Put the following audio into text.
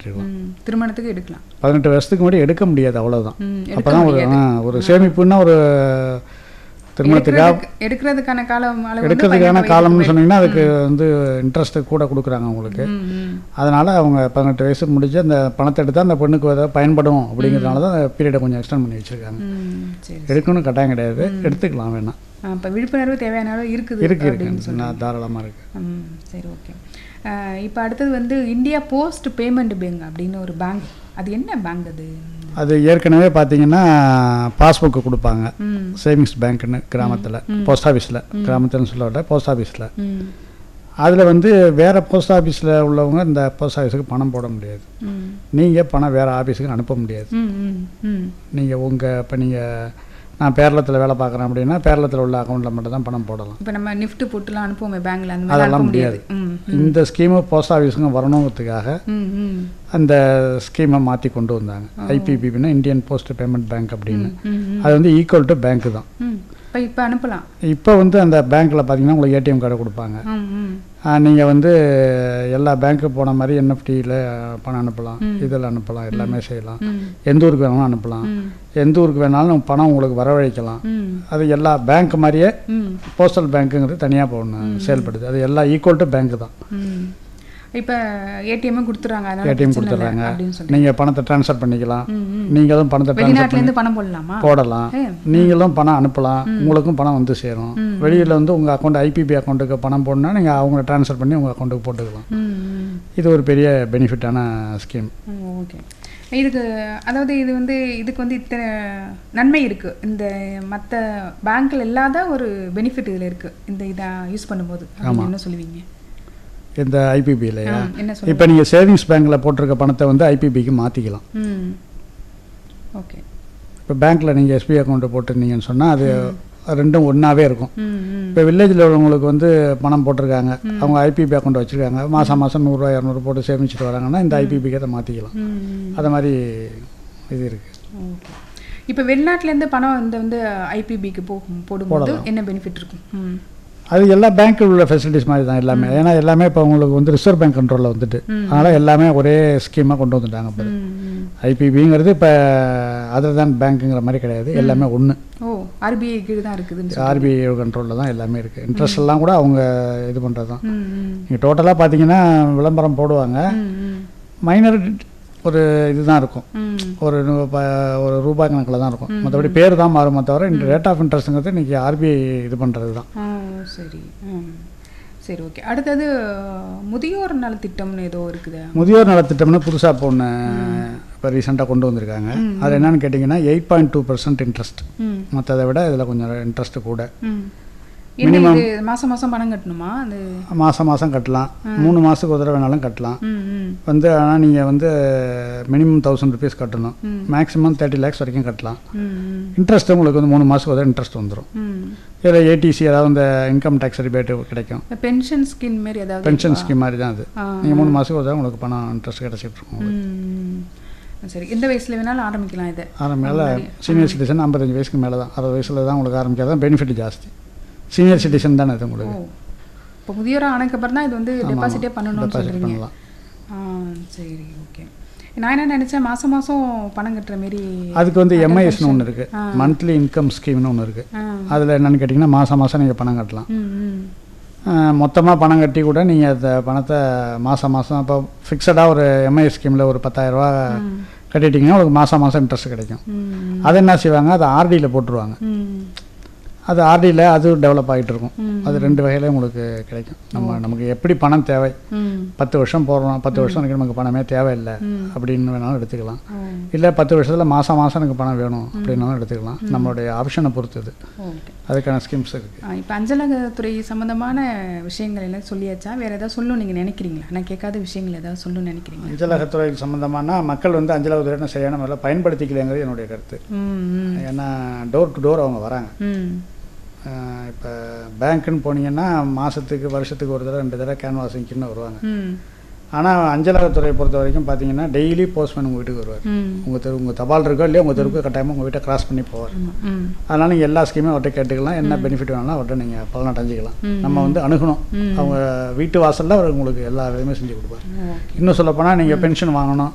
மாற்றிடலாம் ம். திருமணத்துக்கு எடுக்கலாம் பதினெட்டு வருஷத்துக்கு முன்னாடி எடுக்க முடியாது அவ்வளவுதான் ம், எடுக்க அப்பதான் ஒரு முடியாது. ஆ, ஒரு சேமிப்புன்னா ஒரு திருமணத்துக்காக எடுக்கிறதுக்கு- எடுக்கிறதுக்கான காலம் அளவு வந்து எடுக்கிறதுக்கான பதினெட்டு காலம்னு வயதுக்கு சொன்னீங்கன்னா அதுக்கு வந்து இன்ட்ரெஸ்ட் கூட கொடுக்குறாங்க உங்களுக்கு மேல. ம், ம். அதனால் அவங்க பதினெட்டு வயசு முடிஞ்சு அந்த பணத்தை எடுத்து அந்த பெண்ணுக்கு ஏதாவது பயன்படும் அப்படிங்கிறதுனால தான் அந்த பீரியடை கொஞ்சம் எக்ஸ்டெண்ட் பண்ணி வச்சுருக்காங்க ம், சரி எடுக்கணும் கட்டாயம் கிடையாது எடுத்துக்கலாம் வேணாம் ஆ, இப்ப விழிப்புணர்வு தேவையான அளவு இருக்குது இருக்கு அப்படின்னு இருக்கு சொல்றீங்க. நான் தாராளமாக இருக்குது ம் சரி ஓகே இப்போ அடுத்தது வந்து இந்தியா போஸ்ட் பேமெண்ட் பேங்க் அப்படின்னு ஒரு பேங்க் அது என்ன பேங்க் அது அது ஏற்கனவே பார்த்தீங்கன்னா பாஸ்புக்கு கொடுப்பாங்க ம் சேவிங்ஸ் பேங்க்னு கிராமத்தில் போஸ்ட் ஆஃபீஸில் கிராமத்துலன்னு சொல்ல விட போஸ்ட் ஆஃபீஸில் ம் அதில் வந்து வேறு போஸ்ட் ஆஃபீஸில் உள்ளவங்க இந்த போஸ்ட் ஆஃபீஸுக்கு பணம் போட முடியாது ம் நீங்கள் பணம் வேறு ஆஃபீஸுக்கு அனுப்ப முடியாது ம் ம் ம் நீங்கள் உங்கள் இப்போ நீங்கள் நான் பேரளத்தில் வேலை பார்க்குறேன் அப்படின்னா பேரளத்தில் உள்ள அக்கௌண்ட்டில் மட்டும் தான் பணம் போடலாம் இப்போ நம்ம நிஃப்ட் போட்டுலாம் அனுப்புவோமே பேங்க்ல அந்த மாதிரி அனுப்ப அதெல்லாம் முடியாது முடியாது ம் இந்த ஸ்கீமு போஸ்ட் ஆஃபீஸுங்க வரணுங்கிறதுக்காக ம் ம் அந்த ஸ்கீமை மாற்றி கொண்டு வந்தாங்க ஐபிபின்னா இந்தியன் போஸ்ட் பேமெண்ட் பேங்க் அப்படின்னு ம் ம் அது வந்து ஈக்குவல் டு பேங்க் தான் ம் இப்போ இப்போ அனுப்பலாம் இப்போ வந்து அந்த பேங்க்கில் பார்த்தீங்கன்னா உங்களுக்கு ஏடிஎம் கார்டு கொடுப்பாங்க ம் ம் நீங்கள் வந்து எல்லா பேங்க்கு போன மாதிரி என்எஃப்டியில் பணம் அனுப்பலாம் இதில் அனுப்பலாம் எல்லாமே செய்யலாம் ம் எந்த ஊருக்கு வேணாலும் அனுப்பலாம் ம் எந்த ஊருக்கு வேணாலும் பணம் உங்களுக்கு வரவழைக்கலாம் ம் அது எல்லா பேங்க் மாதிரியே ம் போஸ்டல் பேங்க்குங்கிறது தனியாக போகணும் செயல்படுது அது எல்லாம் ஈக்குவல் டு பேங்க் தான் ம் இப்போ ஏடிஎம் கொடுத்துறாங்க அதனால ஏடிஎம் பிரச்சனை இல்லை கொடுத்துட்றாங்க அப்படின்னு சொல்லி நீங்கள் பணத்தை ட்ரான்ஸ்ஃபர் பண்ணிக்கலாம் ம் ம் நீங்களும் பணத்தை ட்ரான்ஸ்ஃபர் வெளிநாட்டுல இருந்து பணம் போடலாமா போடலாம் ஏ. நீங்களும் பணம் அனுப்பலாம் உங்களுக்கும் பணம் வந்து சேரும் வெளியில் வந்து உங்கள் அக்கௌண்ட் ஐபிபி அக்கௌண்ட்டுக்கு பணம் போடணும்னா நீங்கள் அவங்கள ட்ரான்ஸ்ஃபர் பண்ணி உங்கள் அக்கௌண்ட்டுக்கு போட்டுக்கலாம் ம் ம் இது ஒரு பெரிய பெனிஃபிட்டான ஸ்கீம் ஓகே இதுக்கு அதாவது இது வந்து இதுக்கு வந்து இத்தனை நன்மை இருக்கு இந்த மற்ற பேங்க்ல இல்லாத ஒரு பெனிஃபிட் இதுல இருக்கு இந்த இதை யூஸ் பண்ணும்போது அப்படின்னு என்ன சொல்லுவீங்க இந்த ஐபிபிலையா ஆ, என்ன சொல்லுங்க இப்போ நீங்கள் சேவிங்ஸ் பேங்க்கில் போட்டிருக்க பணத்தை வந்து ஐபிபிக்கு மாற்றிக்கலாம் ம் ஓகே இப்போ பேங்க்கில் நீங்கள் எஸ்பிஐ அக்கௌண்ட்டு போட்டிருந்தீங்கன்னு சொன்னால் அது ரெண்டும் ஒன்றாவே இருக்கும் ம் ம் இப்போ வில்லேஜில் உள்ளவங்களுக்கு வந்து பணம் போட்டிருக்காங்க அவங்க ஐபிபி அக்கௌண்ட் வச்சுருக்காங்க மாதம் மாதம் நூறுரூவா இரநூறு போட்டு சேமிச்சிட்டு வராங்கன்னா இந்த ஐபிபிக்கு அதை மாற்றிக்கலாம் ம் ம் அது மாதிரி இது இருக்குது ஓகே இப்போ வெளிநாட்டுல இருந்து பணம் இந்த வந்து ஐபிபிக்கு போகும் போடும்போது என்ன பெனிஃபிட் இருக்கும் ம் அது எல்லா பேங்க்கில் உள்ள ஃபெசிலிட்டிஸ் மாதிரி தான் எல்லாமே ஏன்னா எல்லாமே இப்போ உங்களுக்கு வந்து ரிசர்வ் பேங்க் கண்ட்ரோலில் வந்துட்டு அதனால் எல்லாமே ஒரே ஸ்கீமாக கொண்டு வந்துட்டாங்க இப்போ ம், ம். ஐபிபிங்கிறது இப்போ அதர் தான் பேங்க்குங்கிற மாதிரி கிடையாது எல்லாமே ஒன்று ஓ ஆர்பிஐ கீழ் தான் இருக்குதுன்னு சொல்லி ஆர்பிஐ கண்ட்ரோலில் தான் எல்லாமே இருக்குது இன்ட்ரெஸ்ட் எல்லாம் கூட அவங்க இது பண்ணுறது தான் ம் ம் நீங்கள் டோட்டலாக பார்த்தீங்கன்னா விளம்பரம் போடுவாங்க ம் ம் மைனர் ஒரு இதுதான் இருக்கும் ம் ஒரு நூ- ப- ஒரு ரூபாய் கணக்கில் தான் இருக்கும் மற்றபடி பேர் தான் மாறுமே தவிர இந்த ரேட் ஆஃப் இன்ட்ரெஸ்ட்டுங்கிறது இன்றைக்கி ஆர்பிஐ இது பண்ணுறது தான் ஆ சரி ம் சரி ஓகே அடுத்தது முதியோர் நலத்திட்டம்னு ஏதோ இருக்குது முதியோர் நலத்திட்டம்னு புதுசாக இப்போ ஒன்று இப்போ ரீசெண்டாக கொண்டு வந்திருக்காங்க அது என்னன்னு கேட்டிங்கன்னா eight point two percent interest ம் மற்றதை விட இதில் கொஞ்சம் இன்ட்ரெஸ்ட் கூட ம் என்ன இது மாசம் மாசம் பணம் கட்டணுமா அது மாதம் மாதம் கட்டலாம் மூணு மாதத்துக்கு ஒரு தடவை வேணாலும் கட்டலாம் ம் ம் வந்து ஆனால் நீங்கள் வந்து மினிமம் தௌசண்ட் ருபீஸ் கட்டணும் மேக்ஸிமம் தேர்ட்டி லேக்ஸ் வரைக்கும் கட்டலாம் ம் ம் இன்ட்ரெஸ்ட் உங்களுக்கு வந்து மூணு மாதத்துக்கு ஒரு இன்ட்ரெஸ்ட் வந்துடும் ம் இதில் ஏடிசி அதாவது இந்த இன்கம் டேக்ஸ் ரிபேட்டு கிடைக்கும் இந்த பென்ஷன் ஸ்கீம் மாதிரி ஏதாவது பென்ஷன் ஸ்கீம் மாதிரி தான் அது ஆ. நீங்கள் மூணு மாதத்துக்கு ஒரு தடவை உங்களுக்கு பணம் இன்ட்ரெஸ்ட் கிடச்சிட்டு இருக்கும் ம் சரி எந்த வயசுல வேணாலும் ஆரம்பிக்கலாம் இதை ஆரம்பியால சீனியர் சிட்டிசன் ஐம்பத்தஞ்சு வயசுக்கு மேலே தான் அறுபது வயசில் தான் உங்களுக்கு ஆரம்பிக்காதான் தான் பெனிஃபிட் ஜாஸ்தி சீனியர் சிட்டிசன் தானே இது ஓ உங்களுக்கு இப்போ முதியோராக ஆனதுக்கப்புறம் தான் இது வந்து டெபாசிட்டே பண்ணணும்னு டெபாசிட் சொல்கிறீங்க பண்ணலாம் ஆ சரி ஓகே நான் என்ன நினச்சேன் மாதம் மாதம் பணம் கட்டுற மாரி அதுக்கு வந்து எம்ஐஎஸ்னு ஒன்று இருக்குது மந்த்லி இன்கம் ஸ்கீம்னு ஒன்று இருக்குது ஆ அதில் என்னென்னு கேட்டிங்கன்னா மாதம் மாதம் நீங்கள் பணம் கட்டலாம் ம் ம் மொத்தமாக பணம் கட்டி கூட நீங்கள் அந்த பணத்தை மாதம் மாதம் இப்போ ஃபிக்ஸடாக ஒரு எம்ஐ ஸ்கீமில் ஒரு பத்தாயிரரூபா கட்டிட்டிங்கன்னா உங்களுக்கு மாதம் மாதம் இன்ட்ரெஸ்ட் கிடைக்கும் ம் அதை என்ன செய்வாங்க அதை ஆர்டியில் போட்டுருவாங்க ம் அது ஆர்டியில் அது டெவலப் ஆகிட்டு இருக்கும் ம். அது ரெண்டு வகையில உங்களுக்கு கிடைக்கும் நம்ம நமக்கு எப்படி பணம் தேவை ம் பத்து வருஷம் போடுறோம் பத்து வருஷம் எனக்கு நமக்கு பணமே தேவையில்லை அப்படின்னு வேணாலும் எடுத்துக்கலாம் ஓ இல்லை பத்து வருஷத்தில் மாதம் மாதம் எனக்கு பணம் வேணும் அப்படின்னாலும் எடுத்துக்கலாம் நம்மளுடைய ஆப்ஷனை பொறுத்தது ஓகே அதுக்கான ஸ்கீம்ஸ் இருக்குது இப்போ அஞ்சலகத்துறை சம்பந்தமான விஷயங்கள் எல்லாம் சொல்லியாச்சா வேற ஏதாவது சொல்லணும் நீங்கள் நினைக்கிறீங்களா நான் கேட்காத விஷயங்கள் ஏதாவது சொல்லணும்னு நினைக்கிறீங்களா அஞ்சலகத்துறை சம்பந்தமான மக்கள் வந்து அஞ்சலகத்துறை சரியான முறையில் பயன்படுத்திக்கலைங்கிறது என்னுடைய கருத்து ம் ம் ஏன்னா டோர் டு டோர் அவங்க வராங்க ம் இப்போ பேங்க்குன்னு போனீங்கன்னா மாதத்துக்கு வருஷத்துக்கு ஒரு தடவை ரெண்டு தடவை கேன்வாசிங்க்குன்னு வருவாங்க ம் ஆனால் அஞ்சலகத்துறையை பொறுத்த வரைக்கும் பார்த்தீங்கன்னா டெய்லி போஸ்ட்மேன் உங்கள் வீட்டுக்கு வருவார் ம் உங்கள் தெரு உங்கள் தபால் இருக்கோ இல்லையோ உங்கள் தெருக்கு கட்டாயமாக உங்கள் வீட்டை கிராஸ் பண்ணி போவார் ஆமா, ம் அதனால் நீங்கள் எல்லா ஸ்கீமையும் அவர்கிட்ட கேட்டுக்கலாம் என்ன பெனிஃபிட் வேணாலும் அவர்கிட்ட நீங்கள் பலனாக அடைஞ்சிக்கலாம் நம்ம வந்து அணுகணும் அவங்க வீட்டு வாசலில் அவர் உங்களுக்கு எல்லா வேலையுமே செஞ்சு கொடுப்பார் ஓகே இன்னும் சொல்லப்போனால் நீங்கள் பென்ஷன் வாங்கணும்